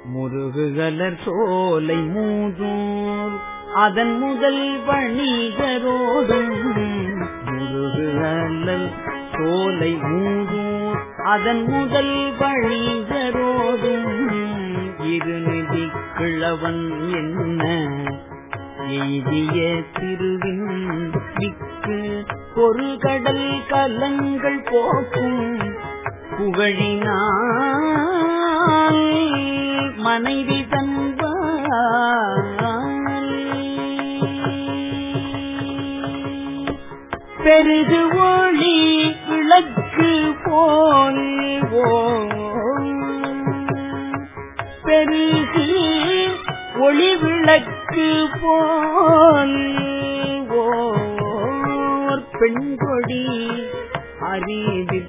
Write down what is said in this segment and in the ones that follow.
முருகுகலர் சோலை மூதூர் அதன் முதல் வணிகரோடும் முருகுகலர் சோலை மூதூர் அதன் முதல் வணிகரோடும் இருநிதி கிழவன் என்ன எய்திய திருவின் மிக்கு ஒரு கடல் கலங்கள் போக்கும் புகழினால் மனைவி தன்பால் பெருகு ஒளி விளக்கு போல் பெருகு ஒளி விளக்கு போல் ஓர் பெண்கொடி அறிவி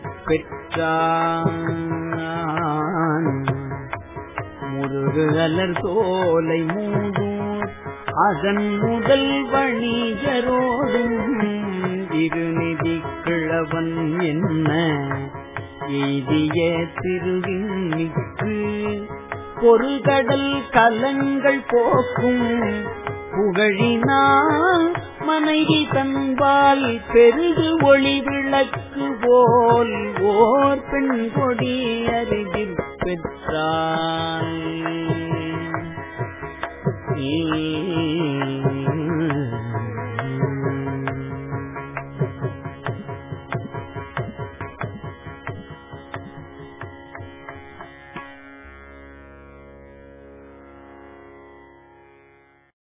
பெற்றான் முருகலர் சோலை மூதூர் அதன் முதல் வணிகரோடும் திருநிதி கிழவன் என்ன எய்திய திருவின் மிக்கு பொறுகடல் கலங்கள் போக்கும் புகழினால் மனைவி தன்பால் பெருகு ஒளி விளக்கு போல் ஓர் பெண் கொடி அருகில் பெற்றான்